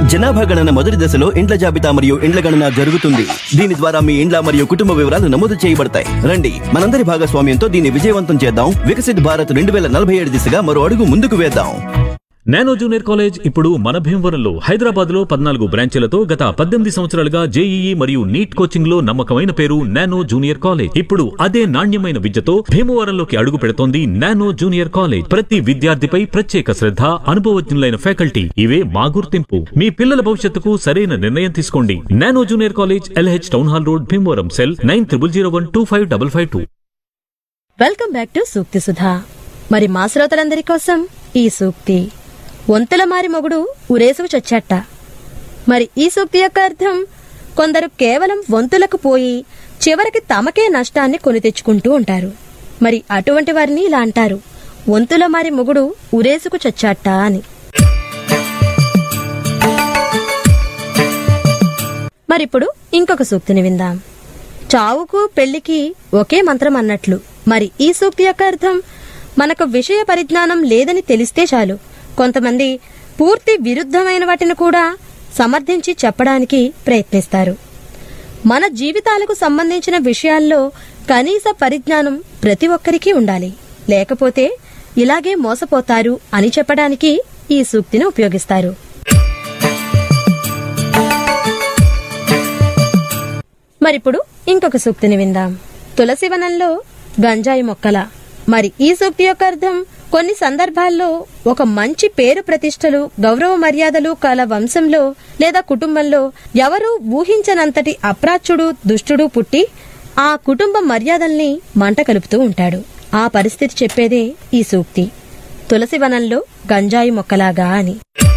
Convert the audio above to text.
జనాభా గణన మొదటి దశలో ఇండ్ల జాబితా మరియు ఇండ్ల గణన జరుగుతుంది దీని ద్వారా మీ ఇండ్ల మరియు కుటుంబ వివరాలు నమోదు చేయబడతాయి రండి మనందరి భాగస్వామ్యంతో దీన్ని విజయవంతం చేద్దాం వికసిత్ భారత్ రెండు వేల నలభై ఏడు దిశగా మరో అడుగు ముందుకు వేద్దాం నానో జూనియర్ కాలేజ్ ఇప్పుడు మన భీమవరంలో హైదరాబాద్ లో పద్నాలుగు బ్రాంచీలతో గత పద్దెనిమిది సంవత్సరాలుగా జేఈఈ మరియు నీట్ కోచింగ్ లో నమ్మకమైన పేరు నానో జూనియర్ కాలేజ్ ఇప్పుడు అదే నాణ్యమైన విద్యతో భీమవరంలోకి అడుగు పెడుతోంది నానో జూనియర్ కాలేజ్ ప్రతి విద్యార్థిపై ప్రత్యేక శ్రద్ధ అనుభవజ్ఞులైన ఫ్యాకల్టీ ఇవే మా గుర్తింపు మీ పిల్లల భవిష్యత్తుకు సరైన నిర్ణయం తీసుకోండి nano junior college LH town hall road Bhimavaram cell nine triple zero one two five double five two welcome back to సూక్తి సుధా మరి మా శ్రోతలందరి కోసం ఈ సూక్తి వంతుల మారి మొగుడు ఉరేసుకు చచ్చట మరి ఈ సూక్తి యొక్క అర్థం కొందరు కేవలం వంతులకు పోయి చివరికి తమకే నష్టాన్ని కొని తెచ్చుకుంటూ ఉంటారు మరి అటువంటి వారిని ఇలా అంటారు వంతుల మారి మొగుడు ఉరేసుకు చచ్చాట అని మరిప్పుడు ఇంకొక సూక్తిని విందాం చావుకు పెళ్లికి ఒకే మంత్రం అన్నట్లు మరి ఈ సూక్తి యొక్క అర్థం మనకు విషయ పరిజ్ఞానం లేదని తెలిస్తే చాలు కొంతమంది పూర్తి విరుద్ధమైన వాటిని కూడా సమర్థించి చెప్పడానికి ప్రయత్నిస్తారు మన జీవితాలకు సంబంధించిన విషయాల్లో కనీస పరిజ్ఞానం ప్రతి ఒక్కరికి ఉండాలి లేకపోతే ఇలాగే మోసపోతారు అని చెప్పడానికి ఈ సూక్తిని ఉపయోగిస్తారు మరిప్పుడు ఇంకొక సూక్తిని విందాం తులసి వనంలో గంజాయి మొక్కల మరి ఈ సూక్తి యొక్క అర్థం కొన్ని సందర్భాల్లో ఒక మంచి పేరు ప్రతిష్టలు గౌరవ మర్యాదలు కల వంశంలో లేదా కుటుంబంలో ఎవరూ ఊహించనంతటి అప్రాచ్యుడు దుష్టుడు పుట్టి ఆ కుటుంబ మర్యాదల్ని మంట కలుపుతూ ఉంటాడు ఆ పరిస్థితి చెప్పేదే ఈ సూక్తి తులసి వనంలో గంజాయి మొక్కలాగా అని